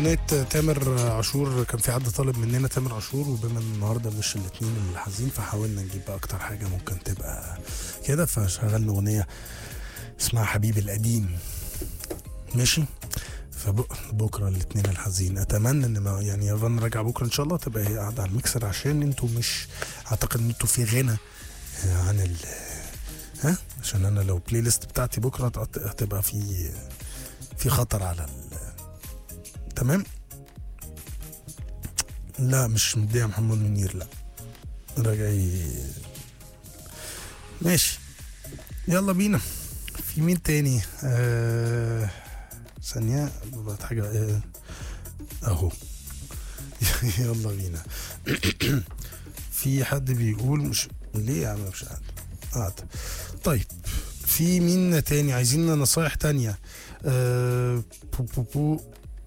اغنيه تامر عاشور كان في حد طالب مننا تامر عاشور وبما ان النهارده مش الاثنين الحزين فحاولنا نجيب بقى اكتر حاجه ممكن تبقى كده فشغلنا اغنيه اسمها حبيبي القديم ماشي فبكره الاثنين الحزين اتمنى ان ما يعني يفضل راجع بكره ان شاء الله تبقى هي قاعده على الميكسر عشان انتوا مش اعتقد ان انتوا في غنى عن ال ها عشان انا لو بلاي ليست بتاعتي بكره هت- هتبقى في في خطر على ال تمام لا مش مديها محمد منير لا راجعي ماشي يلا بينا في مين تاني آه ثانية بقت حاجة آه اهو يلا بينا في حد بيقول مش ليه يا عم مش قاعد قاعد طيب في مين تاني عايزين نصايح تانية آه بو بو بو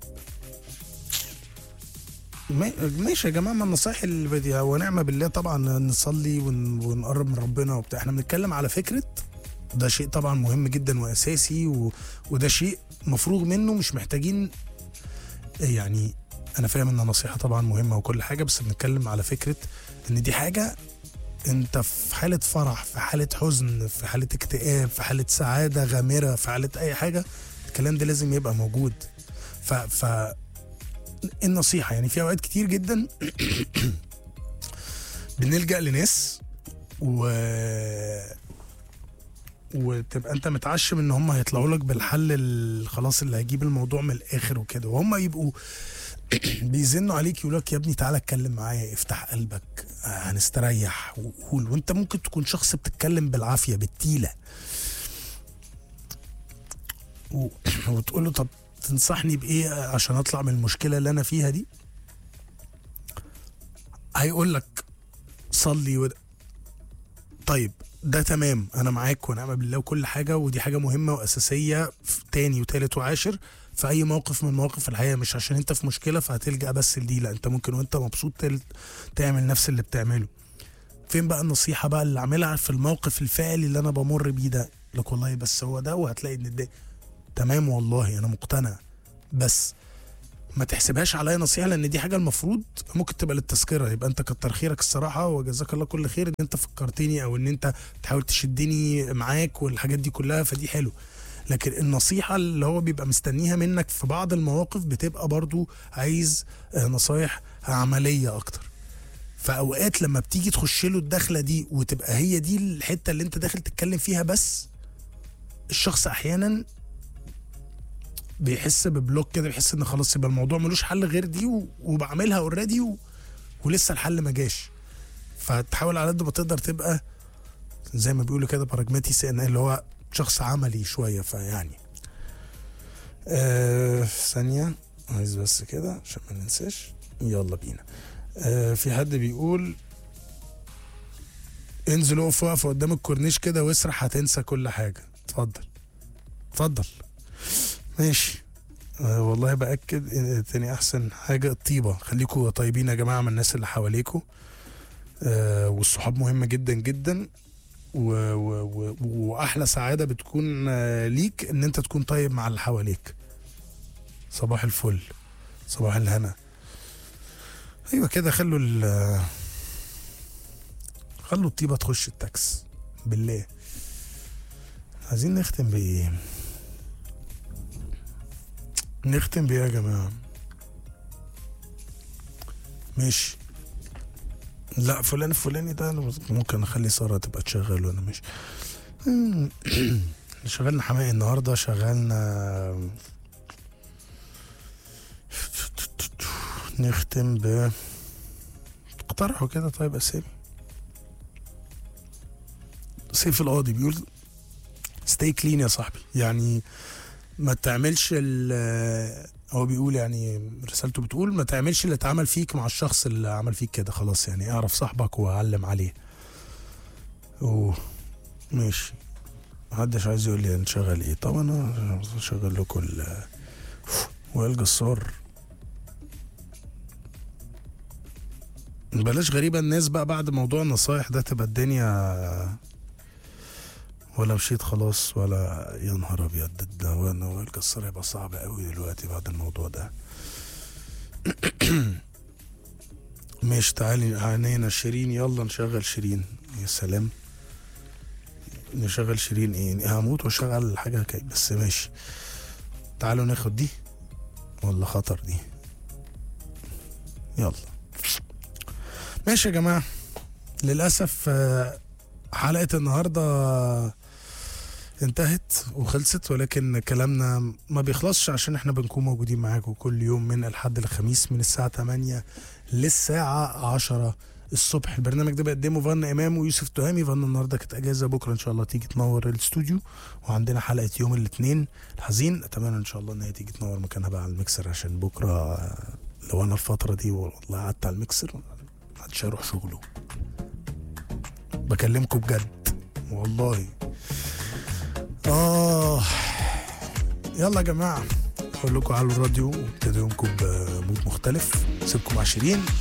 ما- ماشي يا جماعه ما النصايح اللي بدي ونعمه بالله طبعا نصلي ون- ونقرب من ربنا وبتاع احنا بنتكلم على فكره ده شيء طبعا مهم جدا واساسي و... وده شيء مفروغ منه مش محتاجين يعني انا فاهم ان النصيحه طبعا مهمه وكل حاجه بس بنتكلم على فكره ان دي حاجه انت في حاله فرح في حاله حزن في حاله اكتئاب في حاله سعاده غامره في حاله اي حاجه الكلام ده لازم يبقى موجود ف, ف... النصيحه يعني في اوقات كتير جدا بنلجا لناس و وتبقى انت متعشم ان هم هيطلعوا لك بالحل ال- خلاص اللي هيجيب الموضوع من الاخر وكده وهم يبقوا بيزنوا عليك يقول لك يا ابني تعالى اتكلم معايا افتح قلبك آه، هنستريح وقول وانت ممكن تكون شخص بتتكلم بالعافيه بالتيله و... وتقول له طب تنصحني بايه عشان اطلع من المشكله اللي انا فيها دي هيقول لك صلي ود... طيب ده تمام انا معاك ونعم بالله وكل حاجه ودي حاجه مهمه واساسيه في تاني وتالت وعاشر في اي موقف من مواقف الحياه مش عشان انت في مشكله فهتلجا بس لدي لا انت ممكن وانت مبسوط تل... تعمل نفس اللي بتعمله فين بقى النصيحه بقى اللي اعملها في الموقف الفعلي اللي انا بمر بيه ده لك والله بس هو ده وهتلاقي ان ده تمام والله انا مقتنع بس ما تحسبهاش عليا نصيحه لان دي حاجه المفروض ممكن تبقى للتذكره يبقى انت كتر خيرك الصراحه وجزاك الله كل خير ان انت فكرتني او ان انت تحاول تشدني معاك والحاجات دي كلها فدي حلو لكن النصيحه اللي هو بيبقى مستنيها منك في بعض المواقف بتبقى برضو عايز آه، نصايح عمليه اكتر فاوقات لما بتيجي تخش له الدخله دي وتبقى هي دي الحته اللي انت داخل تتكلم فيها بس الشخص احيانا بيحس ببلوك كده بيحس ان خلاص يبقى الموضوع ملوش حل غير دي و... وبعملها اوريدي و... ولسه الحل ما جاش فتحاول على قد ما تقدر تبقى زي ما بيقولوا كده براجماتي سن اللي هو شخص عملي شويه فيعني آه ثانيه عايز بس كده عشان ما ننساش يلا بينا آه في حد بيقول انزل اقف واقف قدام الكورنيش كده واسرح هتنسى كل حاجه اتفضل اتفضل ماشي أه والله باكد إن تاني احسن حاجه الطيبه خليكوا طيبين يا جماعه من الناس اللي حواليكوا أه والصحاب مهمه جدا جدا و و و واحلى سعاده بتكون آه، ليك ان انت تكون طيب مع اللي حواليك صباح الفل صباح الهنا ايوه كده خلوا ال خلوا الطيبه تخش التاكس بالله عايزين نختم بايه نختم بيه يا جماعة ماشي لا فلان الفلاني ده أنا ممكن اخلي سارة تبقى تشغل وانا مش شغلنا حماقي النهارده شغلنا نختم ب اقترحوا كده طيب اسامي سيف القاضي بيقول ستي كلين يا صاحبي يعني ما تعملش ال هو بيقول يعني رسالته بتقول ما تعملش اللي اتعمل فيك مع الشخص اللي عمل فيك كده خلاص يعني اعرف صاحبك وعلم عليه اوه ماشي محدش عايز يقول لي نشغل ايه طب انا شغل لكم ال وائل جسار بلاش غريبة الناس بقى بعد موضوع النصايح ده تبقى الدنيا ولا مشيت خلاص ولا يا نهار ابيض ده وانا وائل جسار هيبقى صعب قوي دلوقتي بعد الموضوع ده ماشي تعالي عينينا شيرين يلا نشغل شيرين يا سلام نشغل شيرين ايه هموت واشغل حاجة كي بس ماشي تعالوا ناخد دي ولا خطر دي يلا ماشي يا جماعة للأسف آه، حلقة النهاردة انتهت وخلصت ولكن كلامنا ما بيخلصش عشان احنا بنكون موجودين معاكم كل يوم من الحد الخميس من الساعة 8 للساعة 10 الصبح البرنامج ده بقدمه فن امام ويوسف تهامي فن النهارده كانت اجازه بكره ان شاء الله تيجي تنور الاستوديو وعندنا حلقه يوم الاثنين الحزين اتمنى ان شاء الله ان هي تيجي تنور مكانها بقى على الميكسر عشان بكره آه، لو انا الفتره دي والله قعدت على الميكسر محدش هيروح شغله بكلمكم بجد والله اه يلا يا جماعه اقول لكم على الراديو ابتدوا يومكم بمود مختلف سيبكم مع شيرين